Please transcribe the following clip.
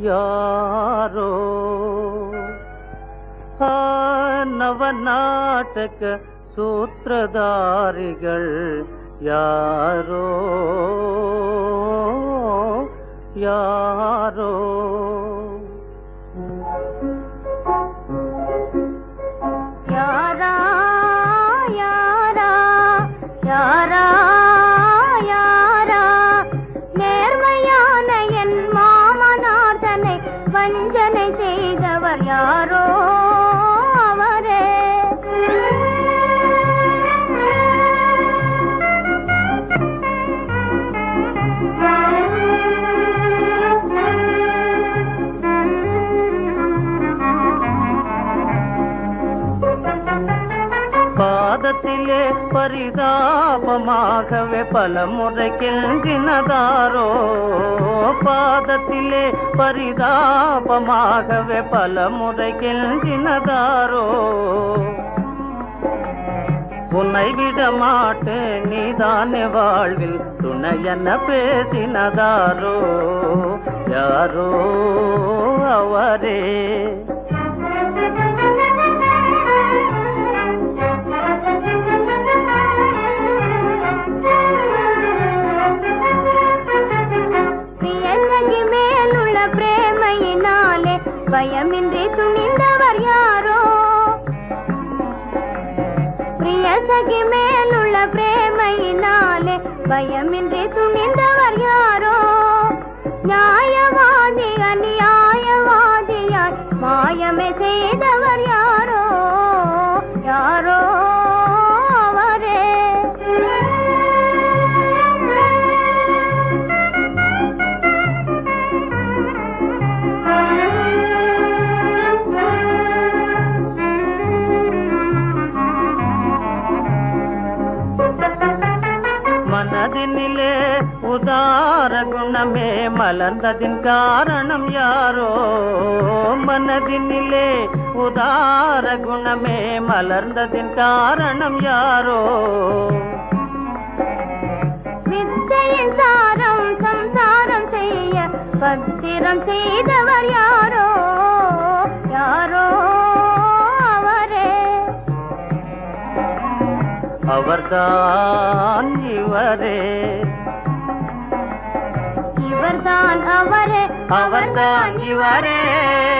ಯಾರೋ ಆ ನವನಾಟಕ ಸೂತ್ರಧಾರಿಗಳ್ ಯಾರೋ ಯಾರೋ யாரா யாரா யாரா யாரா நேர்மையான என் மாமனார்தனை வஞ்சனை செய்தவர் யாரோ அவரே பாதத்திலே பரிதாபமாகவே பல முறை கெஞ்சினதாரோ பாதத்திலே பரிதாபமாகவே பல முறை கெஞ்சினதாரோ உன்னை விட மாட்டேன் நீதானே வாழ்வில் துணையென பேசினதாரோ யாரோ அவரே பிரியசகி மேலுள்ள பிரேமையினாலே பயமின்றி துணிந்தவர் யாரோ பிரியசகி மேலுள்ள பிரேமையினாலே பயமின்றி துணிந்தவர் யாரோ நியாயவாதி அநியாயவாதியாய் மாயமே செய்தவர் யாரோ யாரோ அவரே மனதினிலே உதார குணமே மலர்ந்ததின் காரணம் யாரோ மனதினிலே உதார குணமே மலர்ந்ததின் காரணம் யாரோ வித்தையின் சாரம் சம்சாரம் செய்ய பத்திரம் செய்தவர் யாரோ யாரோ அவரே அவர்தான் இவரே இவர்தான் அவரே அவர்தான் இவரே